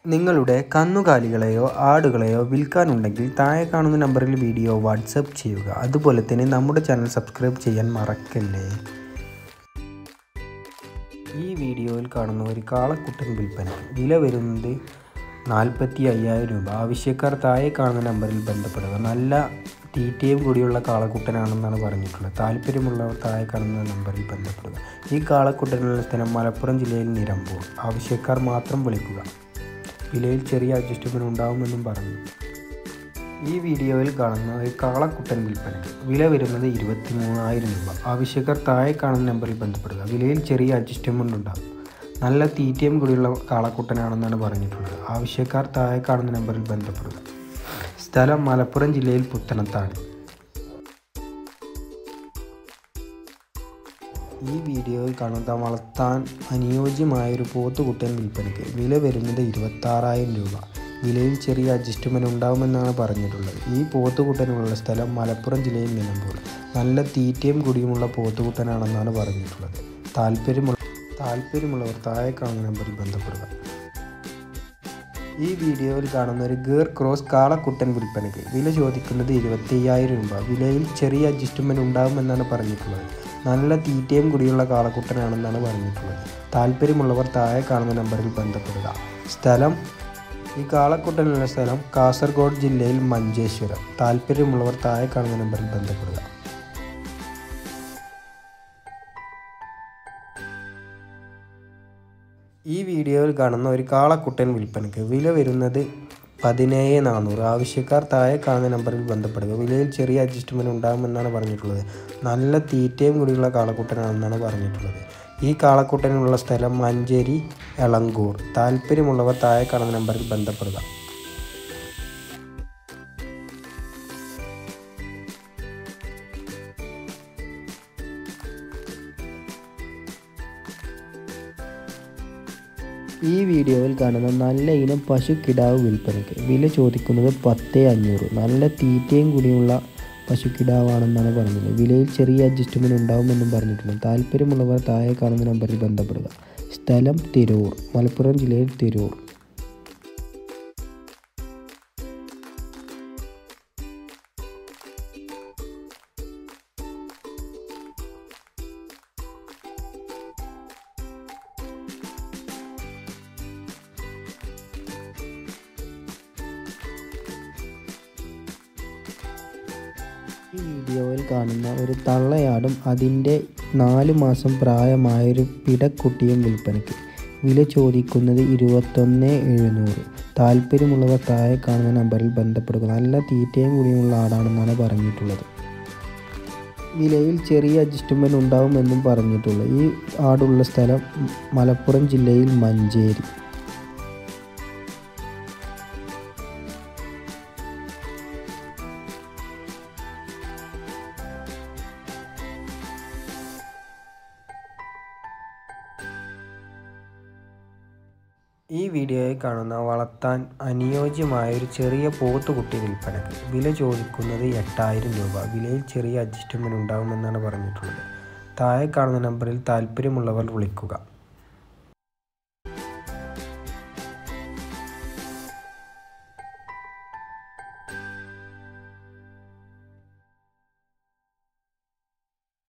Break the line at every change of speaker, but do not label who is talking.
നിങ്ങളുടെ കന്നുകാലികളെയോ ആടുകളെയോ വിൽക്കാനുണ്ടെങ്കിൽ താഴെ കാണുന്ന നമ്പറിൽ വീഡിയോ വാട്സപ്പ് ചെയ്യുക അതുപോലെ തന്നെ നമ്മുടെ ചാനൽ സബ്സ്ക്രൈബ് ചെയ്യാൻ മറക്കല്ലേ ഈ വീഡിയോയിൽ കാണുന്ന ഒരു കാളക്കുട്ടൻ വിൽപ്പന വില വരുന്നത് നാൽപ്പത്തി അയ്യായിരം രൂപ ആവശ്യക്കാർ താഴെ കാണുന്ന നമ്പറിൽ ബന്ധപ്പെടുക നല്ല തീറ്റയും കൂടിയുള്ള കാളക്കുട്ടനാണെന്നാണ് പറഞ്ഞിട്ടുള്ളത് താല്പര്യമുള്ളവർ താഴെ കാണുന്ന നമ്പറിൽ ബന്ധപ്പെടുക ഈ കാളക്കുട്ടനുള്ള സ്ഥലം മലപ്പുറം ജില്ലയിൽ നിലമ്പൂർ ആവശ്യക്കാർ മാത്രം വിളിക്കുക വിലയിൽ ചെറിയ അഡ്ജസ്റ്റ്മെൻറ്റ് ഉണ്ടാകുമെന്നും പറഞ്ഞു ഈ വീഡിയോയിൽ കാണുന്ന ഒരു കാളക്കുട്ടൻ വിൽപ്പന വില വരുന്നത് ഇരുപത്തി മൂവായിരം രൂപ ആവശ്യക്കാർ താഴെ കാണുന്ന നമ്പറിൽ ബന്ധപ്പെടുക വിലയിൽ ചെറിയ അഡ്ജസ്റ്റ്മെൻ്റ് ഉണ്ടാകും നല്ല തീറ്റയും കൂടിയുള്ള കാളക്കുട്ടനാണെന്നാണ് പറഞ്ഞിട്ടുള്ളത് ആവശ്യക്കാർ താഴെ കാണുന്ന നമ്പറിൽ ബന്ധപ്പെടുക സ്ഥലം മലപ്പുറം ജില്ലയിൽ പുത്തനത്താണ് ഈ വീഡിയോയിൽ കാണുന്ന വളർത്താൻ അനുയോജ്യമായൊരു പോത്തുകുട്ടൻ വിൽപ്പനയ്ക്ക് വില വരുന്നത് ഇരുപത്താറായിരം രൂപ വിലയിൽ ചെറിയ അഡ്ജസ്റ്റ്മെൻറ്റ് ഉണ്ടാകുമെന്നാണ് പറഞ്ഞിട്ടുള്ളത് ഈ പോത്തുകുട്ടനുള്ള സ്ഥലം മലപ്പുറം ജില്ലയിൽ നിലമ്പൂർ നല്ല തീറ്റയും കുടിയുമുള്ള പോത്തുകുട്ടനാണെന്നാണ് പറഞ്ഞിട്ടുള്ളത് താല്പര്യമുള്ള താല്പര്യമുള്ളവർ താഴെ കാണുന്ന നമ്പറിൽ ബന്ധപ്പെടുക ഈ വീഡിയോയിൽ കാണുന്ന ഒരു ഗേർ ക്രോസ് കാളക്കുട്ടൻ വിൽപ്പനയ്ക്ക് വില ചോദിക്കുന്നത് ഇരുപത്തി അയ്യായിരം രൂപ വിലയിൽ ചെറിയ അഡ്ജസ്റ്റ്മെൻറ്റ് ഉണ്ടാകുമെന്നാണ് പറഞ്ഞിട്ടുള്ളത് നല്ല തീറ്റയും കുടിയുള്ള കാളക്കുട്ടനാണെന്നാണ് പറഞ്ഞിട്ടുള്ളത് താല്പര്യമുള്ളവർ താഴെ കാണുന്ന നമ്പറിൽ ബന്ധപ്പെടുക സ്ഥലം ഈ കാളക്കുട്ടനുള്ള സ്ഥലം കാസർഗോഡ് ജില്ലയിൽ മഞ്ചേശ്വരം താല്പര്യമുള്ളവർ താഴെ കാണുന്ന നമ്പറിൽ ബന്ധപ്പെടുക ഈ വീഡിയോയിൽ കാണുന്ന ഒരു കാളക്കുട്ടൻ വിൽപ്പനയ്ക്ക് വില വരുന്നത് പതിനേഴ് നാനൂറ് ആവശ്യക്കാർ താഴെ കാണുന്ന നമ്പറിൽ ബന്ധപ്പെടുക വിലയിൽ ചെറിയ അഡ്ജസ്റ്റ്മെൻറ്റ് ഉണ്ടാകുമെന്നാണ് പറഞ്ഞിട്ടുള്ളത് നല്ല തീറ്റയും കൂടിയുള്ള കാളക്കുട്ടനാണെന്നാണ് പറഞ്ഞിട്ടുള്ളത് ഈ കാളക്കുട്ടനുള്ള സ്ഥലം മഞ്ചേരി എളങ്കൂർ താല്പര്യമുള്ളവർ താഴെ കാണുന്ന നമ്പറിൽ ബന്ധപ്പെടുക ഈ വീഡിയോയിൽ കാണുന്ന നല്ല ഇനം പശു കിടാവ് വിൽപ്പനയ്ക്ക് വില ചോദിക്കുന്നത് പത്ത് അഞ്ഞൂറ് നല്ല തീറ്റയും കൂടിയുള്ള പശു കിടാവാണെന്നാണ് പറഞ്ഞത് വിലയിൽ ചെറിയ അഡ്ജസ്റ്റ്മെൻറ്റ് ഉണ്ടാകുമെന്നും പറഞ്ഞിട്ടുണ്ട് താല്പര്യമുള്ളവർ താഴെ കാണുന്ന നമ്പറിൽ ബന്ധപ്പെടുക സ്ഥലം തിരൂർ മലപ്പുറം ജില്ലയിൽ തിരൂർ ഈ വീഡിയോയിൽ കാണുന്ന ഒരു തള്ളയാടും അതിൻ്റെ നാല് മാസം പ്രായമായൊരു പിടക്കുട്ടിയും വിൽപ്പനയ്ക്ക് വില ചോദിക്കുന്നത് ഇരുപത്തൊന്ന് എഴുന്നൂറ് താല്പര്യമുള്ളവർ താഴെ കാണുന്ന നമ്പറിൽ ബന്ധപ്പെടുക നല്ല തീറ്റയും കൂടിയുമുള്ള ആടാണെന്നാണ് പറഞ്ഞിട്ടുള്ളത് വിലയിൽ ചെറിയ അഡ്ജസ്റ്റ്മെൻറ്റ് ഉണ്ടാവുമെന്നും പറഞ്ഞിട്ടുള്ളത് ഈ ആടുള്ള സ്ഥലം മലപ്പുറം ജില്ലയിൽ മഞ്ചേരി ഈ വീഡിയോയിൽ കാണുന്ന വളർത്താൻ അനുയോജ്യമായ ഒരു ചെറിയ പോത്തുകുട്ടി വിൽപ്പനക്ക് വില ചോദിക്കുന്നത് എട്ടായിരം രൂപ വിലയിൽ ചെറിയ അഡ്ജസ്റ്റ്മെൻറ്റ് ഉണ്ടാകുമെന്നാണ് പറഞ്ഞിട്ടുള്ളത് താഴെ കാണുന്ന നമ്പറിൽ താല്പര്യമുള്ളവർ വിളിക്കുക